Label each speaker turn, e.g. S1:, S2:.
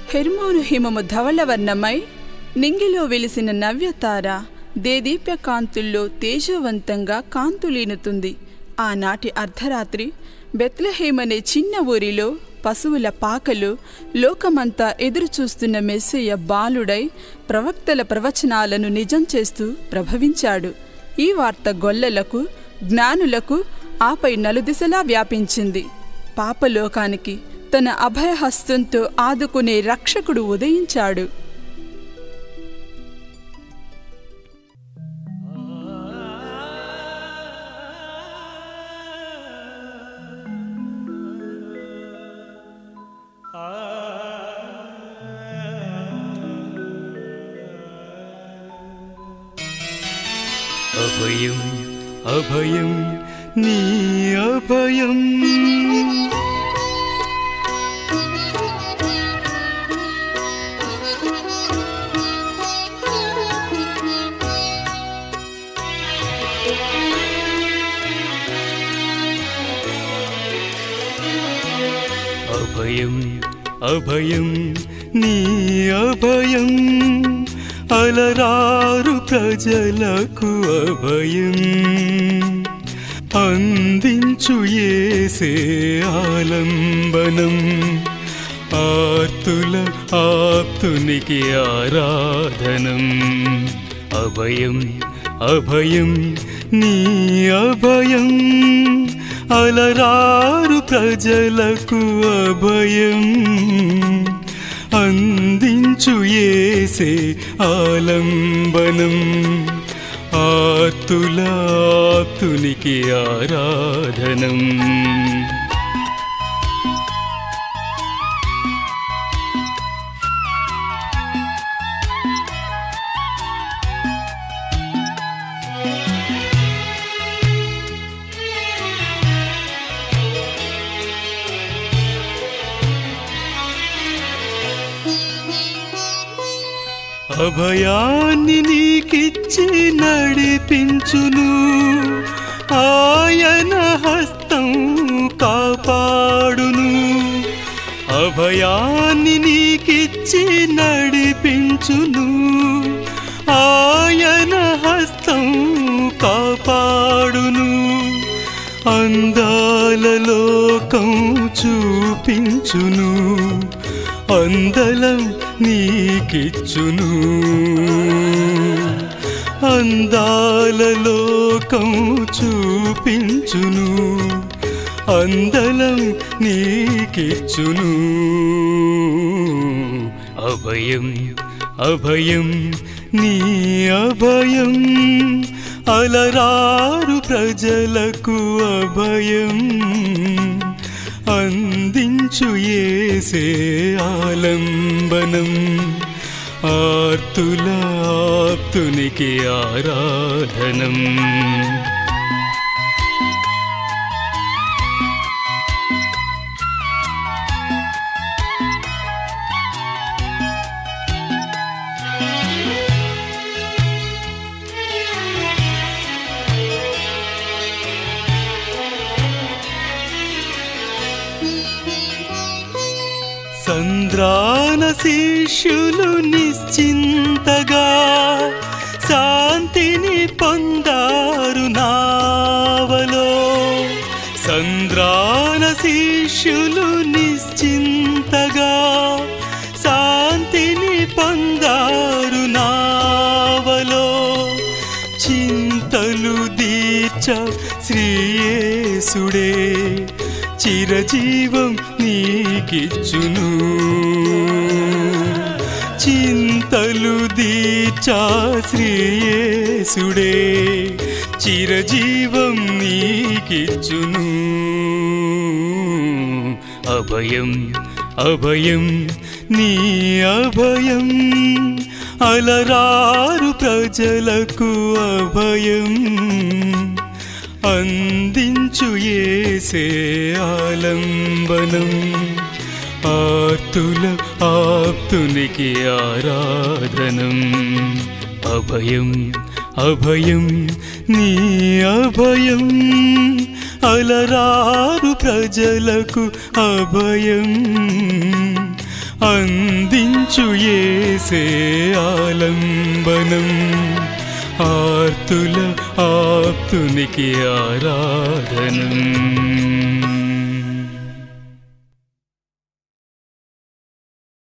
S1: హెర్మోను హిమము ధవళవర్ణమై నింగిలో వెలిసిన నవ్యతార దేదీప్య కాంతుల్లో తేజవంతంగా కాంతులీనుతుంది ఆనాటి అర్ధరాత్రి బెత్లహేమనే చిన్న ఊరిలో పశువుల పాకలు లోకమంతా ఎదురుచూస్తున్న మెస్సయ్య బాలుడై ప్రవక్తల ప్రవచనాలను నిజం చేస్తూ ప్రభవించాడు ఈ వార్త గొల్లలకు జ్ఞానులకు ఆపై నలుదిశలా వ్యాపించింది పాపలోకానికి తన అభయహస్తంతో ఆదుకునే రక్షకుడు ఉదయించాడు
S2: అభయం అభయం నీ అభయం అభయం అభయం నీ అభయం అలరారు ప్రజలకు అభయం అందించు ఏసే ఆలంబనం ఆర్తుల ఆప్తునికి ఆరాధనం అభయం అభయం నీ అభయం అలరారు ప్రజలకు అభయం అందించు ఏసే ఆలంబనం ఆర్తులాప్తునికి ఆరాధనం అభయాన్ని నీకిచ్చి నడిపించును ఆయన హస్తం కాపాడును అభయాన్ని నీకిచ్చి నడిపించును ఆయన హస్తం కాపాడును అందాల లోకం చూపించును అందలం నీకిచ్చును అందాల లోకం చూపించును అందలం నీకిచ్చును అభయం అభయం నీ అభయం అలరారు ప్రజలకు అభయం అందించు ఏసే ఆలంబనం ఆర్తుల ఆప్తునికి ఆరాధనం సంద్రాన శిష్యులు నిశ్చింతగా శాంతిని పొందారు నావలో సంద్రాన శిష్యులు నిశ్చింతగా శాంతిని పొందారు నావలో చింతలు దీర్చ శ్రీయేసుడే చిరజీవం నీకిచ్చును చింతలు దీర్చా శ్రీయేసుడే చిరజీవం నీకిచ్చును అభయం అభయం నీ అభయం అలరారు ప్రజలకు అభయం అందించు ఏసే ఆలంబనం ఆర్తుల ఆప్తునికి ఆరాధనం అభయం అభయం నీ అభయం అలరారు ప్రజలకు అభయం అంది అందించు ఏసే ఆలంబనం ఆర్తుల ఆప్తునికి ఆరాధనం